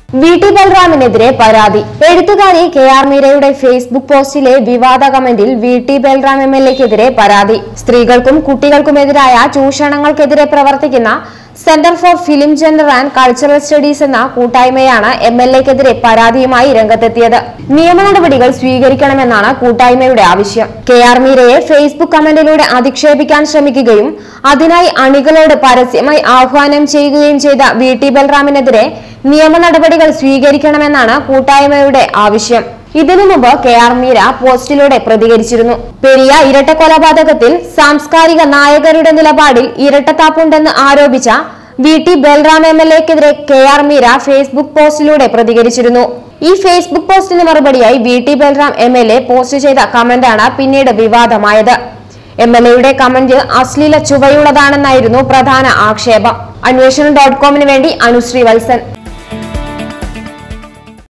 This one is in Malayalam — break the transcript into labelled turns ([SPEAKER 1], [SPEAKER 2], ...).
[SPEAKER 1] വി ടി ബൽറാമിനെതിരെ പരാതി എഴുത്തുകാരി കെ ആർ മീരയുടെ ഫേസ്ബുക്ക് പോസ്റ്റിലെ വിവാദ കമന്റിൽ V T Balram M L എക്കെതിരെ പരാതി സ്ത്രീകൾക്കും കുട്ടികൾക്കുമെതിരായ ചൂഷണങ്ങൾക്കെതിരെ പ്രവർത്തിക്കുന്ന centre for film gender and cultural studies എന്ന കൂട്ടായ്മയാണ് എം എൽ എക്കെതിരെ പരാതിയുമായി രംഗത്തെത്തിയത് നിയമ നടപടികൾ സ്വീകരിക്കണമെന്നാണ് കൂട്ടായ്മയുടെ ആവശ്യം കെ ആർ മീരയെ ഫേസ്ബുക്ക് കമന്റിലൂടെ അധിക്ഷേപിക്കാൻ ശ്രമിക്കുകയും അതിനായി അണികളോട് പരസ്യമായി ആഹ്വാനം ചെയ്യുകയും ചെയ്ത വി ടി ബൽറാമിനെതിരെ നിയമ നടപടികൾ സ്വീകരിക്കണമെന്നാണ് കൂട്ടായ്മയുടെ ആവശ്യം ഇതിനു മുമ്പ് കെ ആർ മീര പോസ്റ്റിലൂടെ പ്രതികരിച്ചിരുന്നു പെരിയ ഇരട്ട കൊലപാതകത്തിൽ സാംസ്കാരിക നായകരുടെ നിലപാടിൽ ഇരട്ടത്താപ്പുണ്ടെന്ന് ആരോപിച്ച V T Balram M L എക്കെതിരെ കെ ആർ മീര ഫേസ്ബുക്ക് പോസ്റ്റിലൂടെ പ്രതികരിച്ചിരുന്നു ഈ ഫേസ്ബുക്ക് പോസ്റ്റിന് മറുപടിയായി V T Balram M L A post ചെയ്ത കമന്റാണ് പിന്നീട് വിവാദമായത് എം എൽ എയുടെ കമന്റ് അശ്ലീല ചുവയുള്ളതാണെന്നായിരുന്നു പ്രധാന ആക്ഷേപം അന്വേഷണം ഡോട്ട് കോമിന് വേണ്ടി അനുശ്രീ വത്സൻ